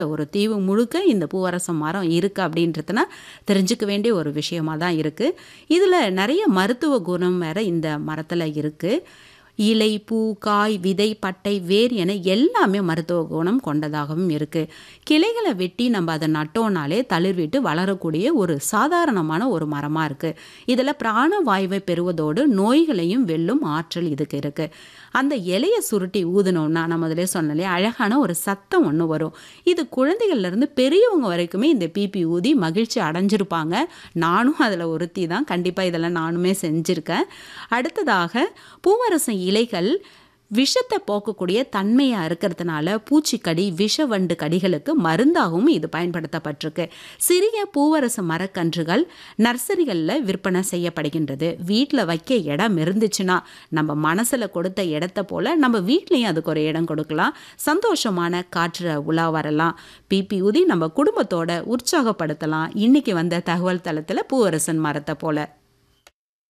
ஒரு தீவு முழுக்க இந்த பூவரச மரம் இருக்குது அப்படின்றதுனா தெரிஞ்சுக்க வேண்டிய ஒரு விஷயமா தான் இருக்குது இதில் நிறைய மருத்துவ குணம் வேற இந்த மரத்தில் இருக்குது இலை பூ காய் விதை பட்டை வேர் என எல்லாமே மருத்துவ குணம் கொண்டதாகவும் இருக்குது கிளைகளை வெட்டி நம்ம அதை நட்டோம்னாலே தளிர்விட்டு வளரக்கூடிய ஒரு சாதாரணமான ஒரு மரமாக இருக்குது இதில் பிராணவாயுவை பெறுவதோடு நோய்களையும் வெல்லும் ஆற்றல் இதுக்கு இருக்குது அந்த இலையை சுருட்டி ஊதுனோம்னா நான் முதலே சொன்னாலே அழகான ஒரு சத்தம் ஒன்று வரும் இது குழந்தைகள்லேருந்து பெரியவங்க வரைக்குமே இந்த பிபி ஊதி மகிழ்ச்சி அடைஞ்சிருப்பாங்க நானும் அதில் ஒருத்தி தான் கண்டிப்பாக இதெல்லாம் நானுமே செஞ்சுருக்கேன் அடுத்ததாக பூவரசம் இலைகள் விஷத்தை போக்கக்கூடிய தன்மையாக இருக்கிறதுனால பூச்சிக்கடி விஷவண்டு கடிகளுக்கு மருந்தாகவும் இது பயன்படுத்தப்பட்டிருக்கு சிறிய பூவரச மரக்கன்றுகள் நர்சரிகளில் விற்பனை செய்யப்படுகின்றது வீட்டில் வைக்க இடம் இருந்துச்சுன்னா நம்ம மனசில் கொடுத்த இடத்த போல் நம்ம வீட்லேயும் அதுக்கு ஒரு இடம் கொடுக்கலாம் சந்தோஷமான காற்று உலா வரலாம் பிபி ஊதி நம்ம குடும்பத்தோட உற்சாகப்படுத்தலாம் இன்னைக்கு வந்த தகவல் தளத்தில் பூவரசன் மரத்தை போல